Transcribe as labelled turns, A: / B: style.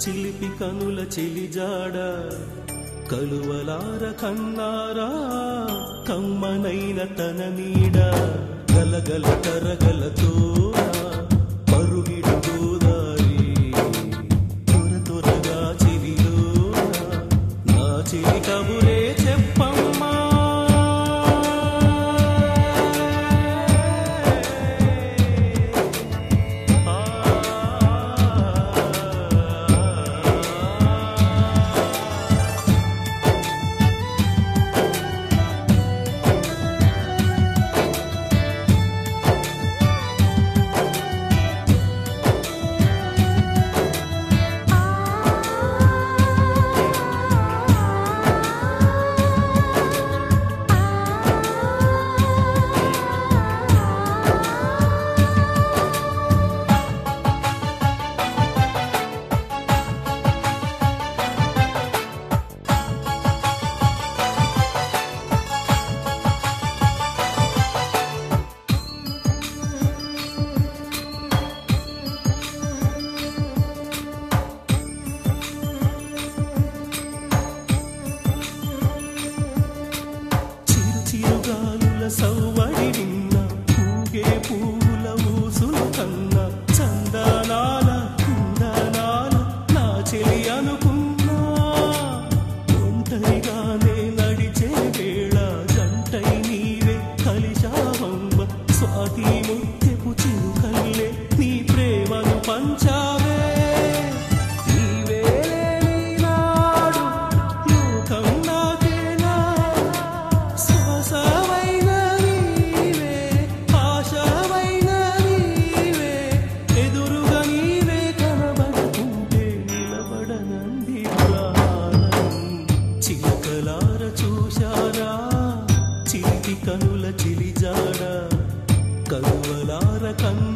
A: చిలిపి కనుల చెలిజాడ కలువలార కన్నారా కమ్మనైన తన నీడ గలగల కరగలతో పరుగిడు గోదారి త్వర త్వరగా చెవిలో నా చెలి కబురే చెప్పమ్మా చిరు చిరుగాలుల సవ్వడి విన్న పూగే పూల ఊసులు కన్న చందనాల కుందనాల నా చెలి అనుకున్నా ఒంటరిగానే నడిచే వేళ జంటై నీవే కలిశావమ్మ స్వాతి ముత్యపు చిరుకల్లే నీ ప్రేమను పంచావే నీవే నాడు లోకం నాకేనా శ్వాసమైన నీవే ఆశమైన నీవే ఎదురుగా నీవే కనబడుతుంటే నిలబడనంది ప్రాణం చిలకలార చూశారా చిలికి కనుల చిలిజాడ కలువలార కన్న